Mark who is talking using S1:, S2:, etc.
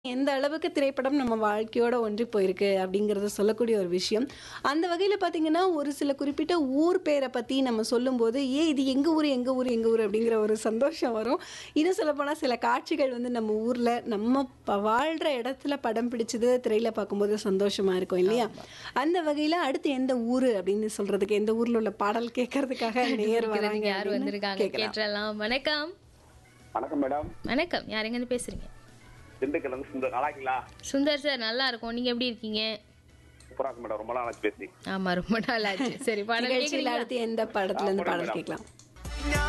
S1: எந்த அளவுக்கு திரைப்படம் நம்ம வாழ்க்கையோட ஒன்றி போயிருக்கு அப்படிங்கிறத சொல்லக்கூடிய ஒரு விஷயம். அந்த வகையில பார்த்தீங்கன்னா, ஒரு சில குறிப்பிட்ட ஊர் பேர பத்தி நம்ம சொல்லும்போது, "ஏய் இது எங்க ஊரு, எங்க ஊரு, எங்க ஊரு" அப்படிங்கிற ஒரு சந்தோஷம் வரும். இன்னும் சொல்லப்போனா சில காட்சிகள் வந்து நம்ம ஊர்ல, நம்ம ப வாழ்ற இடத்துல படம் பிடிச்சது திரையில பார்க்கும்போது சந்தோஷமா இருக்கும் இல்லையா? அந்த வகையில அடுத்து எந்த ஊரு அப்படின்னு சொல்றதுக்கு, எந்த ஊர்ல உள்ள பாடல் கேட்கறதுக்காக நேயர் வராங்க
S2: கண்டுபிடிக்கிறதுக்கு யார்
S1: அப்படின்னு
S2: வந்திருக்காங்க
S1: கேட்கலாம்.
S2: கேட்டுறலாம் வணக்கம்
S3: வணக்கம் மேடம்
S2: வணக்கம் யார் எங்கேருந்து பேசுறீங்க
S3: திண்டுக்கல்ல இருந்து சுந்தர் நல்லா இருக்கீங்களா
S2: சுந்தர் சார் நல்லா இருக்கும் நீங்க எப்படி இருக்கீங்க
S3: சூப்பரா இருக்கு மேடம் ரொம்ப நாள் ஆச்சு பேசி
S2: ஆமா ரொம்ப நாள் ஆச்சு சரி பாடல்
S1: நிகழ்ச்சியில
S2: கேக்குறீங்களா
S1: அடுத்து எந்த படத்துல இருந்து
S3: ஆ,
S1: பாடல்
S3: மேடம்.
S1: கேட்கலாம்?